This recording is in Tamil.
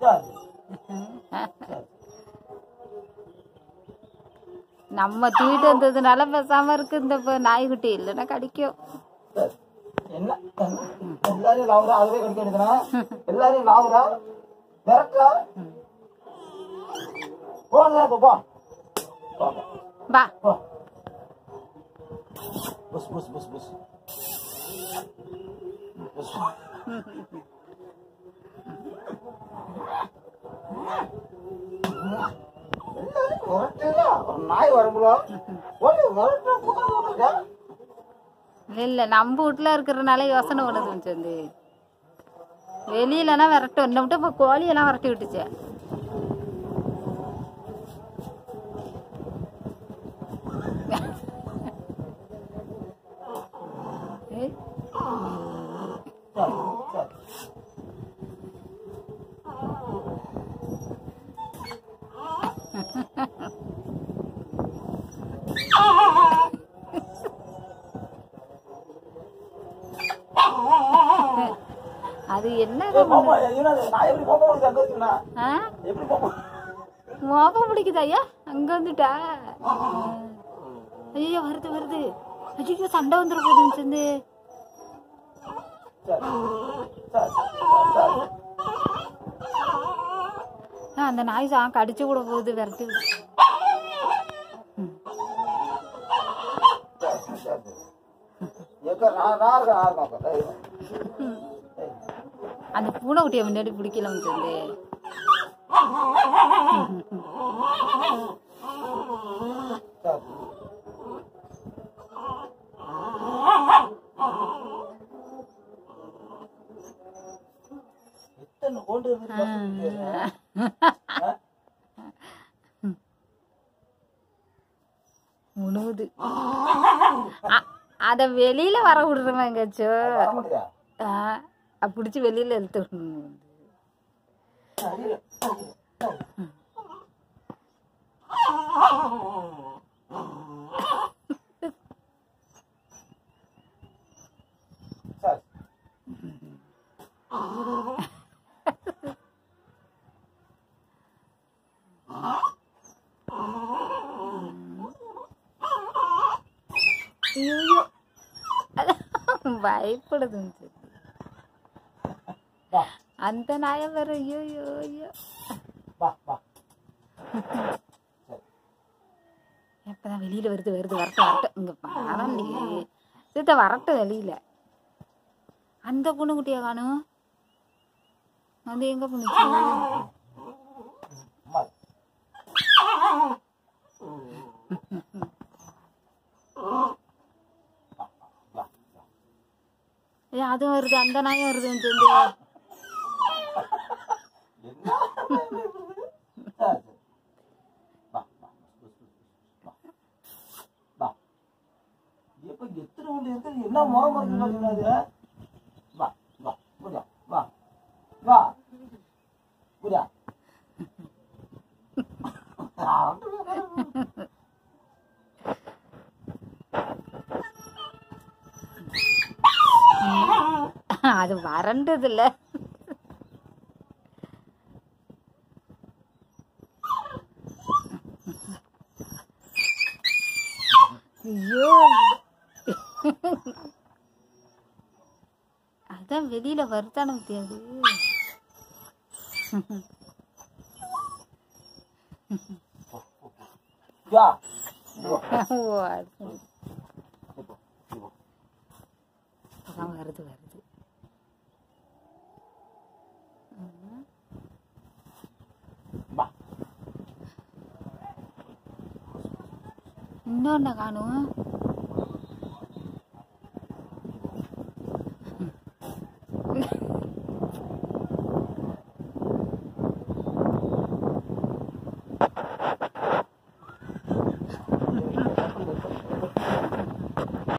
சரி நம்ம தூக்கிட்டு வந்ததுனால பேசாம இருக்கு இந்த ப- நாய்க்குட்டி இல்லைன்னா கடிக்கும் சரி. என்ன என்ன? எல்லாரையும் லாவுரா அதுவே கடிக்க வேண்டியதுனா எல்லாரையும் லாவுரா விரட்டா போங்க போ போ போ, போ. வா போ புஸ் புஸ் புஸ் புஸ் புஸ் விரட்டுல ஒரு நாய் வரும்போது ஒரு விரட்டு போட்டு இல்ல நம்ம வீட்டுல இருக்கிறனால யோசனை பண்ணுது கொஞ்சம் வந்து வெளியிலனா விரட்டும் என்ன விட்டு இப்போ கோழியெல்லாம் விரட்டி விட்டுச்சு ஏய், சரி சரி அது என்ன ஏய், பாப்பா, என்னது? நான் எப்படி பாப்பா உனக்கு அங்க வச்சுக்கணா? ஆ எப்படி பாப்பா? மோகம் பிடிக்குது ஐயா அங்க வந்துட்டா ஐயோ வருது வருது ஐயோ சண்டை வந்துட போகுதுன்னு சேர்ந்து சரி, சரி, சரி. அந்த நாய் சா கடிச்சு கூட போகுது விரட்டி சரி, சரி. ஏக்கா, நான் நான் இருக்கேன், நான் இருக்கேன் அக்கா. ஏய், ஏய். அந்த பூனை குட்டியை முன்னாடி பிடிக்கல வந்து சரி. எத்தனை கோண்டு இருக்குது பாருங்க. ஆ? உணுவுது அ- அத வெளியில வர விடுறவன் எங்காச்சும் வர மாட்டேதா? ஆ, பிடிச்சி வெளியில இழுத்து விடணும். சரி, சரி, சரி. சரி. ஐயோ பயப்படுது வா அந்த நாயம் வரும் ஐயோ ஐயோ ஐயோ வா வா எப்பதான் வெளியில வருது வருது வரட்டும் வரட்டும் இங்க பாடம் நீ சித்த வரட்டும் வெளியில அந்த பொண்ணு குட்டியா காணும் அது எங்க பண்ணுச்சு அம்மா வா வா ஏ அதுவும் வருது அந்த நாயும் வருது சேர்ந்து என்ன சரி, சரி. வா, வா, புஸ், புஸ், புஸ், வா. வா. எப்ப எத்தனை வண்டி இருக்கு? என்ன முகம் இருக்கு பாத்தீங்களா இது? வா, வா, புரியா, வா, வா. புரியா? அது வறண்டது இல்ல ஐயோ அதான் வெளியில வருதானு தெரியாது வா. ஓ அது சரி. இப்போ, இப்போ. அதான் வருது வருது வா. இன்னொன்னு காணும்